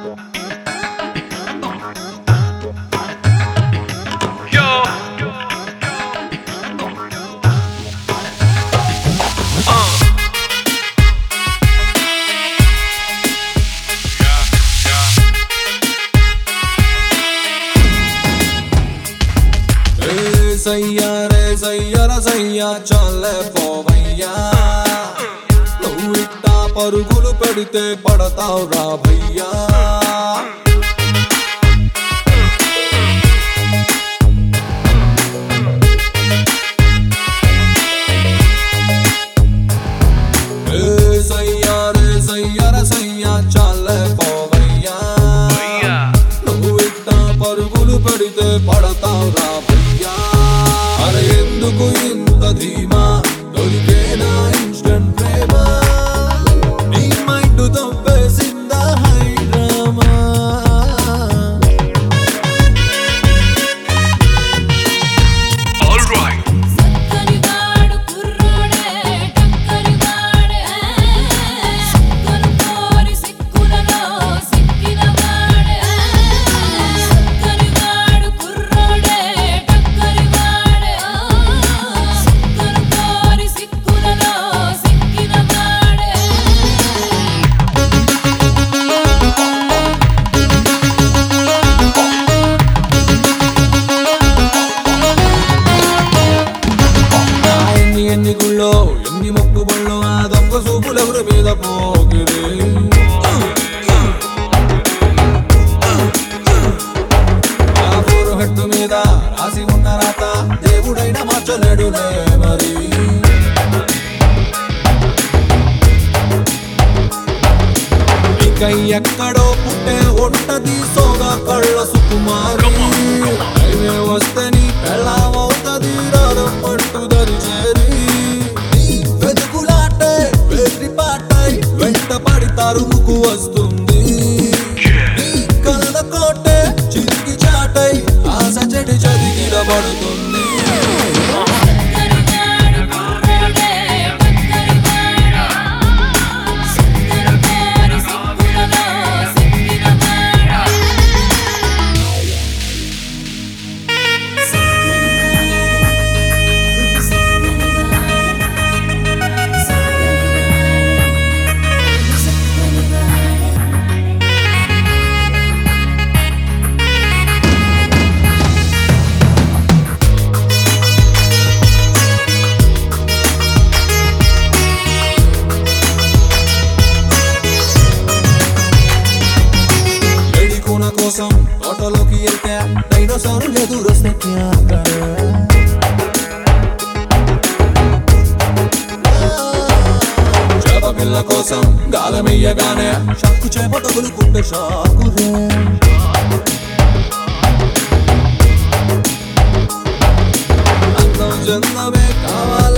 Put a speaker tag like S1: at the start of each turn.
S1: సయ్యా రే సయ్యర సయ్యా చాలే పోవయ్యా నువ్వు ఇట్టా పరుగులు పెడితే పడతావు రా భయ్యా ఏ సయ్యా రే సయ్యర సయ్యా చాలే పోవయ్యా నువ్వు ఇట్టా పరుగులు పెడితే పడతావు రా భయ్యా అరే ఎందుకు ఇంత ధీమా దొరికేనా ఇన్స్టెంట్ ప్రేమ నీ మైండ్ తప్పేసిందా హైడ్రామా
S2: Alright.
S3: సక్కరివాడు కుర్రోడే టక్కరివాడే సుక్కలు కోరి సిక్కులలో సిక్కినవాడే సక్కరివాడు కుర్రోడే టక్కరివాడే సుక్కలు కోరి సిక్కులలో సిక్కినవాడే
S1: ఆ ఎన్ని ఎన్ని గుళ్ళో ఎన్ని మొక్కుబళ్ళు ఆ దొంగ సూపులెవరి మీద పోగిరి ఆ ఫోరు హెట్టు మీద రాసి ఉన్న రాత దేవుడైన మార్చలేడులే మరి ఇక ఎక్కడో పుట్టే ఉంటది సోగా కళ్ళ సుకుమారి హైవే వస్తే నీ పెళ్ళమవుతది రారం పట్టుదరి చేరి వెతుకులాటే వెర్రి పాటై వెంట పడి తరుముకు వస్తుంది నీ కలల కోటే చిరిగి చాటై ఆశ చెడి చదిగిల పడుతుంది
S3: సక్కరివాడు కుర్రోడే టక్కరివాడే సుక్కలు కోరి సిక్కులలో సిక్కినవాడే
S1: ఎడికున కోసం తోటలోకి వెళ్తే డైనోసార్లు ఎదురొస్తే చేప పిల్ల కోసం గాలమెయ్యగానే షాకు చేప తగులుకుంటే షాకురే అందం చందమే కావాల